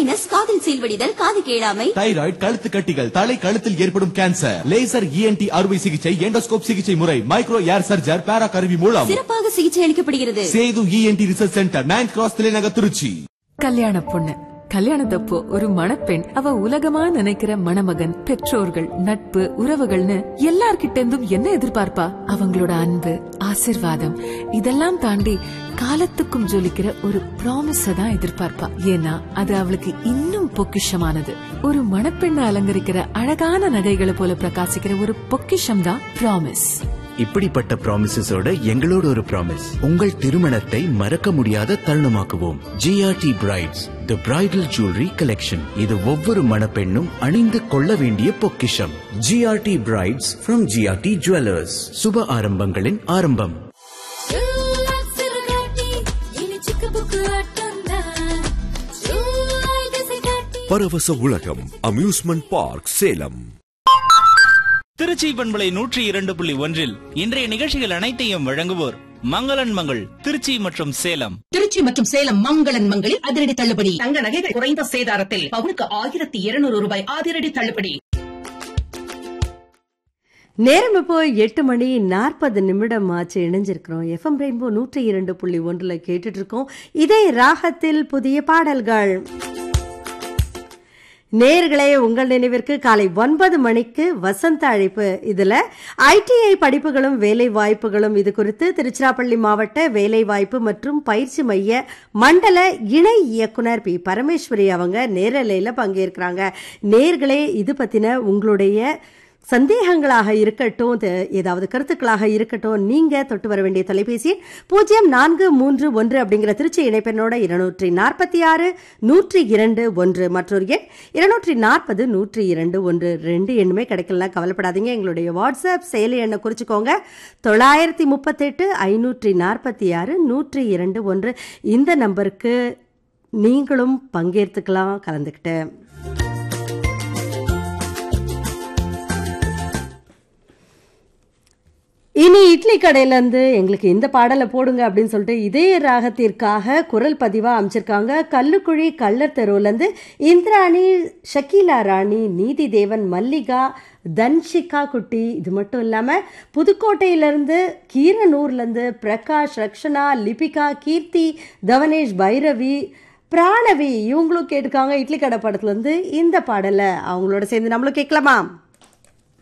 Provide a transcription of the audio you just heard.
sinus காதில் சீல்வடிதல் காது கேளாமை thyroid கழுத்து கட்டிகள் தலை கழுத்தில் ஏற்படும் கேன்சர் லேசர் இஎன்டி அறுவை சிகிச்சை எண்டோஸ்கோப் சிகிச்சை முறை மைக்ரோ ஏர் சர்ஜர் பேரா கருவி மூலம் சிறப்பாக சிகிச்சை அளிக்கப்படுகிறது Sethu ENT research centre nine cross தலைநகர் திருச்சி கல்யாண பொண்ணு கல்யாணத்தப்போ ஒரு மணப்பெண் அவ உலகமா நினைக்கிற மணமகன் பெற்றோர்கள் நட்பு உறவுகள்னு எல்லார்கிட்ட இருந்தும் என்ன எதிர்பார்ப்பா அவங்களோட அன்பு ஆசிர்வாதம் இதெல்லாம் தாண்டி காலத்துக்கும் ஜொலிக்கிற ஒரு ப்ராமிஸ தான் எதிர்பார்ப்பா ஏன்னா அது அவளுக்கு இன்னும் பொக்கிஷமானது ஒரு மணப்பெண்ணை அலங்கரிக்கிற அழகான நகைகளை போல பிரகாசிக்கிற ஒரு பொக்கிஷம் தான் ப்ராமிஸ் இப்படிப்பட்ட ப்ராமிசஸோட எங்களோட ஒரு ப்ராமிஸ் உங்கள் திருமணத்தை மறக்க முடியாத தருணமாக்குவோம் GRT brides the bridal jewellery collection இது ஒவ்வொரு மணப்பெண்ணும் அணிந்து கொள்ள வேண்டிய பொக்கிஷம் GRT brides from GRT jewellers சுப ஆரம்பங்களின் ஆரம்பம் பரவச உலகம் அம்யூஸ்மெண்ட் பார்க் சேலம் திருச்சி பண்பலை நூற்றி இரண்டு புள்ளி ஒன்றில் இன்றைய நிகழ்ச்சிகள் அனைத்தையும் வழங்குவோர் மங்களன் மங்கள் திருச்சி மற்றும் சேலம் திருச்சி மற்றும் சேலம் மங்களன் மங்களில் அதிரடி தள்ளுபடி தங்க நகைகள் குறைந்த சேதாரத்தில் பவுனுக்கு ஆயிரத்தி இருநூறு ரூபாய் அதிரடி தள்ளுபடி நேரம் இப்போ எட்டு மணி நாற்பது நிமிடம் ஆச்சு இணைஞ்சிருக்கிறோம் எஃப்எம் ரெயின்போ நூற்றி இரண்டு புள்ளி ஒன்றில் கேட்டுட்டு இருக்கோம் இதே ராகத்தில் புதிய பாடல்கள் நேர்களே உங்கள் நினைவிற்கு காலை ஒன்பது மணிக்கு வசந்த அழைப்பு இதுல ஐடிஐ படிப்புகளும் வேலை வாய்ப்புகளும் இது குறித்து திருச்சிராப்பள்ளி மாவட்ட வேலை வாய்ப்பு மற்றும் பயிற்சி மைய மண்டல இணை இயக்குனர் பி பரமேஸ்வரி அவங்க நேரலையில பங்கேற்கிறாங்க நேர்களே இது பத்தின உங்களுடைய சந்தேகங்களாக இருக்கட்டும் த- ஏதாவது கருத்துக்களாக இருக்கட்டும் நீங்க தொட்டு வர வேண்டிய தொலைபேசி எண் பூஜ்ஜியம் நான்கு மூன்று ஒன்று அப்படிங்கிற திருச்சி இணைப்பெண்ணோட இருநூற்றி நாற்பத்தி ஆறு நூற்றி இரண்டு ஒன்று மற்றொரு எண் இருநூற்றி நாற்பது நூற்றி இரண்டு ஒன்று ரெண்டு எண்ணுமே கிடைக்கலாம் கவலைப்படாதீங்க எங்களுடைய வாட்ஸ்அப் செயலி எண்ணை குறிச்சுக்கோங்க தொள்ளாயிரத்தி முப்பத்தெட்டு ஐநூற்றி நாற்பத்தி ஆறு நூற்றி இரண்டு ஒன்று இந்த நம்பருக்கு நீங்களும் பங்கேற்றுக்கலாம் கலந்துக்கிட்டு இனி இட்லி கடையிலேருந்து எங்களுக்கு இந்த பாடலை போடுங்க அப்படின்னு சொல்லிட்டு இதே ராகத்திற்காக குரல் பதிவாக அமைச்சிருக்காங்க கல்லுக்குழி கள்ளர் தெருவுலேருந்து இந்திராணி ஷக்கீலா ராணி நீதி தேவன் மல்லிகா தன்ஷிகா குட்டி இது மட்டும் இல்லாமல் புதுக்கோட்டையிலேருந்து கீரனூர்லேருந்து பிரகாஷ் ரக்ஷனா லிபிகா கீர்த்தி தவனேஷ் பைரவி பிராணவி இவங்களும் கேட்டிருக்காங்க இட்லி கடை படத்துலேருந்து இந்த பாடலை அவங்களோட சேர்ந்து நம்மளும் கேட்கலாமா